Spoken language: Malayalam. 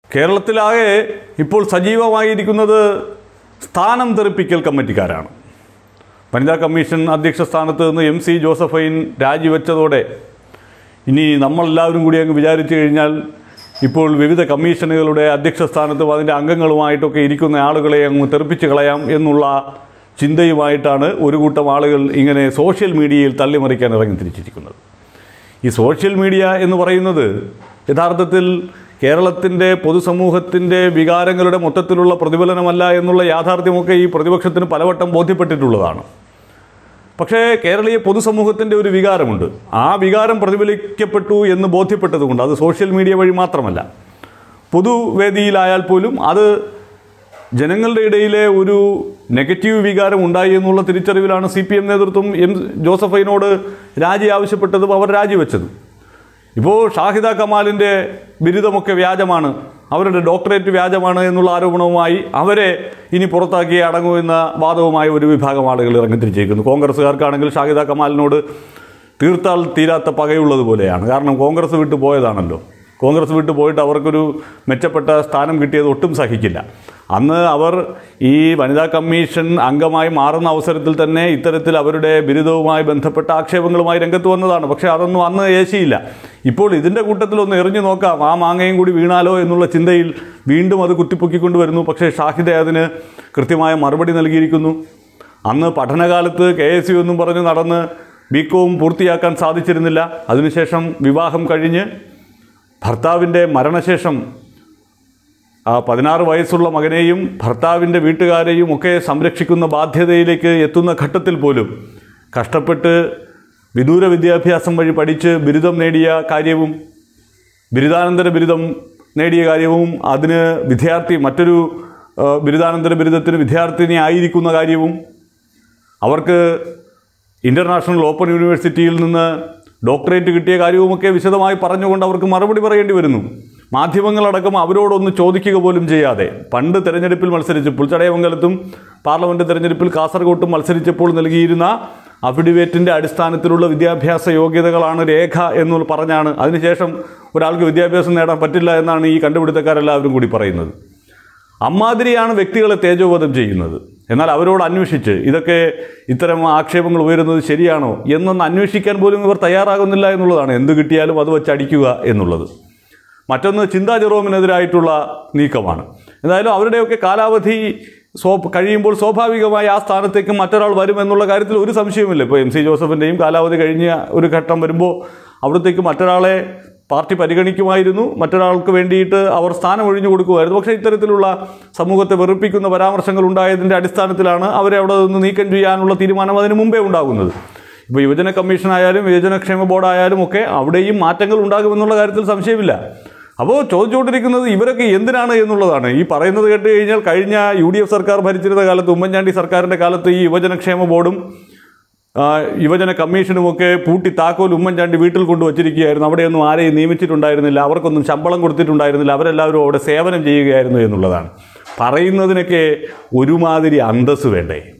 കേരളത്തിലാകെ ഇപ്പോൾ സജീവമായിരിക്കുന്നത് സ്ഥാനം തെറിപ്പിക്കൽ കമ്മിറ്റിക്കാരാണ് വനിതാ കമ്മീഷൻ അധ്യക്ഷ സ്ഥാനത്ത് നിന്ന് എം സി ജോസഫൈൻ രാജിവെച്ചതോടെ ഇനി നമ്മളെല്ലാവരും കൂടി അങ്ങ് വിചാരിച്ചു കഴിഞ്ഞാൽ ഇപ്പോൾ വിവിധ കമ്മീഷനുകളുടെ അധ്യക്ഷ സ്ഥാനത്തും അതിൻ്റെ അംഗങ്ങളുമായിട്ടൊക്കെ ഇരിക്കുന്ന ആളുകളെ അങ്ങ് തെറിപ്പിച്ച് കളയാം എന്നുള്ള ചിന്തയുമായിട്ടാണ് ഒരു കൂട്ടം ആളുകൾ ഇങ്ങനെ സോഷ്യൽ മീഡിയയിൽ തള്ളിമറിക്കാൻ ഇറങ്ങി തിരിച്ചിരിക്കുന്നത് ഈ സോഷ്യൽ മീഡിയ എന്ന് പറയുന്നത് യഥാർത്ഥത്തിൽ കേരളത്തിൻ്റെ പൊതുസമൂഹത്തിൻ്റെ വികാരങ്ങളുടെ മൊത്തത്തിലുള്ള പ്രതിഫലനമല്ല എന്നുള്ള യാഥാർത്ഥ്യമൊക്കെ ഈ പ്രതിപക്ഷത്തിന് പലവട്ടം ബോധ്യപ്പെട്ടിട്ടുള്ളതാണ് പക്ഷേ കേരളീയ പൊതുസമൂഹത്തിൻ്റെ ഒരു വികാരമുണ്ട് ആ വികാരം പ്രതിഫലിക്കപ്പെട്ടു എന്ന് ബോധ്യപ്പെട്ടതുകൊണ്ട് അത് സോഷ്യൽ മീഡിയ വഴി മാത്രമല്ല പൊതുവേദിയിലായാൽ പോലും അത് ജനങ്ങളുടെ ഇടയിലെ ഒരു നെഗറ്റീവ് വികാരം ഉണ്ടായി എന്നുള്ള തിരിച്ചറിവിലാണ് സി പി എം നേതൃത്വം എം ജോസഫൈനോട് രാജി ആവശ്യപ്പെട്ടതും അവർ രാജിവെച്ചതും ഇപ്പോൾ ഷാഹിദ കമാലിൻ്റെ ബിരുദമൊക്കെ വ്യാജമാണ് അവരുടെ ഡോക്ടറേറ്റ് വ്യാജമാണ് എന്നുള്ള ആരോപണവുമായി അവരെ ഇനി പുറത്താക്കിയേ അടങ്ങൂ എന്ന വാദവുമായി ഒരു വിഭാഗം ആളുകൾ ഇറങ്ങിത്തിരിച്ചിരിക്കുന്നു കോൺഗ്രസ്സുകാർക്കാണെങ്കിൽ ഷാഹിദ കമാലിനോട് തീർത്താൽ തീരാത്ത പകയുള്ളതുപോലെയാണ് കാരണം കോൺഗ്രസ് വിട്ടു പോയതാണല്ലോ കോൺഗ്രസ് വിട്ടു പോയിട്ട് അവർക്കൊരു മെച്ചപ്പെട്ട സ്ഥാനം കിട്ടിയത് ഒട്ടും സഹിക്കില്ല അന്ന് അവർ ഈ വനിതാ കമ്മീഷൻ അംഗമായി മാറുന്ന അവസരത്തിൽ തന്നെ ഇത്തരത്തിൽ അവരുടെ ബിരുദവുമായി ബന്ധപ്പെട്ട ആക്ഷേപങ്ങളുമായി രംഗത്ത് വന്നതാണ് പക്ഷേ അതൊന്നും അന്ന് ഏശിയില്ല ഇപ്പോൾ ഇതിൻ്റെ കൂട്ടത്തിലൊന്ന് എറിഞ്ഞു നോക്കാം ആ മാങ്ങയും കൂടി വീണാലോ എന്നുള്ള ചിന്തയിൽ വീണ്ടും അത് കുത്തിപ്പൊക്കിക്കൊണ്ട് വരുന്നു പക്ഷേ ഷാഹിദ അതിന് കൃത്യമായ മറുപടി നൽകിയിരിക്കുന്നു അന്ന് പഠനകാലത്ത് കെ എസ് യു എന്നും പറഞ്ഞ് നടന്ന് ബികോം പൂർത്തിയാക്കാൻ സാധിച്ചിരുന്നില്ല അതിനുശേഷം വിവാഹം കഴിഞ്ഞ് ഭർത്താവിൻ്റെ മരണശേഷം ആ പതിനാറ് വയസ്സുള്ള മകനെയും ഭർത്താവിൻ്റെ വീട്ടുകാരെയും ഒക്കെ സംരക്ഷിക്കുന്ന ബാധ്യതയിലേക്ക് എത്തുന്ന ഘട്ടത്തിൽ പോലും കഷ്ടപ്പെട്ട് വിദൂര വിദ്യാഭ്യാസം വഴി പഠിച്ച് ബിരുദം നേടിയ കാര്യവും ബിരുദാനന്തര ബിരുദം നേടിയ കാര്യവും അതിന് വിദ്യാർത്ഥി മറ്റൊരു ആ, ബിരുദാനന്തര ബിരുദത്തിന് വിദ്യാർത്ഥിനി ആയിരിക്കുന്ന കാര്യവും അവർക്ക് ഇൻ്റർനാഷണൽ ഓപ്പൺ യൂണിവേഴ്സിറ്റിയിൽ നിന്ന് ഡോക്ടറേറ്റ് കിട്ടിയ കാര്യവുമൊക്കെ വിശദമായി പറഞ്ഞുകൊണ്ട് അവർക്ക് മറുപടി പറയേണ്ടി വരുന്നു മാധ്യമങ്ങളടക്കം അവരോടൊന്ന് ചോദിക്കുക പോലും ചെയ്യാതെ പണ്ട് തെരഞ്ഞെടുപ്പിൽ മത്സരിച്ചപ്പോൾ ചടയമംഗലത്തും പാർലമെൻറ്റ് തെരഞ്ഞെടുപ്പിൽ കാസർഗോട്ടും മത്സരിച്ചപ്പോൾ നൽകിയിരുന്ന അഫിഡവിറ്റിൻ്റെ അടിസ്ഥാനത്തിലുള്ള വിദ്യാഭ്യാസ യോഗ്യതകളാണ് രേഖ എന്ന് പറഞ്ഞാണ് അതിനുശേഷം ഒരാൾക്ക് വിദ്യാഭ്യാസം നേടാൻ പറ്റില്ല എന്നാണ് ഈ കണ്ടുപിടുത്തക്കാരെല്ലാവരും കൂടി പറയുന്നത് അമ്മാതിരിയാണ് വ്യക്തികളെ തേജോവധം ചെയ്യുന്നത് എന്നാൽ അവരോട് അന്വേഷിച്ച് ഇതൊക്കെ ഇത്തരം ആക്ഷേപങ്ങൾ ഉയരുന്നത് ശരിയാണോ എന്നൊന്ന് അന്വേഷിക്കാൻ പോലും ഇവർ തയ്യാറാകുന്നില്ല എന്നുള്ളതാണ് എന്ത് കിട്ടിയാലും അത് വെച്ച് അടിക്കുക എന്നുള്ളത് മറ്റൊന്ന് ചിന്താ ജെറോമിനെതിരായിട്ടുള്ള നീക്കമാണ് എന്തായാലും അവരുടെയൊക്കെ കാലാവധി സ്വ കഴിയുമ്പോൾ സ്വാഭാവികമായി ആ സ്ഥാനത്തേക്ക് മറ്റൊരാൾ വരും എന്നുള്ള കാര്യത്തിൽ ഒരു സംശയവുമില്ല ഇപ്പോൾ എം സി ജോസഫിൻ്റെയും കാലാവധി കഴിഞ്ഞ ഒരു ഘട്ടം വരുമ്പോൾ അവിടത്തേക്ക് മറ്റൊരാളെ പാർട്ടി പരിഗണിക്കുമായിരുന്നു മറ്റൊരാൾക്ക് വേണ്ടിയിട്ട് അവർ സ്ഥാനം ഒഴിഞ്ഞു കൊടുക്കുമായിരുന്നു പക്ഷേ ഇത്തരത്തിലുള്ള സമൂഹത്തെ വെറുപ്പിക്കുന്ന പരാമർശങ്ങൾ ഉണ്ടായതിൻ്റെ അടിസ്ഥാനത്തിലാണ് അവരെ അവിടെ നിന്ന് നീക്കം ചെയ്യാനുള്ള തീരുമാനം അതിന് മുമ്പേ ഉണ്ടാകുന്നത് ഇപ്പോൾ യുവജന കമ്മീഷനായാലും യുവജനക്ഷേമ ബോർഡായാലും ഒക്കെ അവിടെയും മാറ്റങ്ങൾ ഉണ്ടാകുമെന്നുള്ള കാര്യത്തിൽ സംശയമില്ല അപ്പോൾ ചോദിച്ചുകൊണ്ടിരിക്കുന്നത് ഇവരൊക്കെ എന്തിനാണ് എന്നുള്ളതാണ് ഈ പറയുന്നത് കേട്ട് കഴിഞ്ഞാൽ കഴിഞ്ഞ യു ഡി എഫ് സർക്കാർ ഭരിച്ചിരുന്ന കാലത്ത് ഉമ്മൻചാണ്ടി സർക്കാരിൻ്റെ കാലത്ത് ഈ യുവജനക്ഷേമ ബോർഡും ആ, യുവജന കമ്മീഷനുമൊക്കെ പൂട്ടി താക്കോൽ ഉമ്മൻചാണ്ടി വീട്ടിൽ കൊണ്ടുവച്ചിരിക്കുകയായിരുന്നു അവിടെയൊന്നും ആരെയും നിയമിച്ചിട്ടുണ്ടായിരുന്നില്ല അവർക്കൊന്നും ശമ്പളം കൊടുത്തിട്ടുണ്ടായിരുന്നില്ല അവരെല്ലാവരും അവിടെ സേവനം ചെയ്യുകയായിരുന്നു എന്നുള്ളതാണ് പറയുന്നതിനൊക്കെ ഒരുമാതിരി അന്തസ്സ് വേണ്ടേ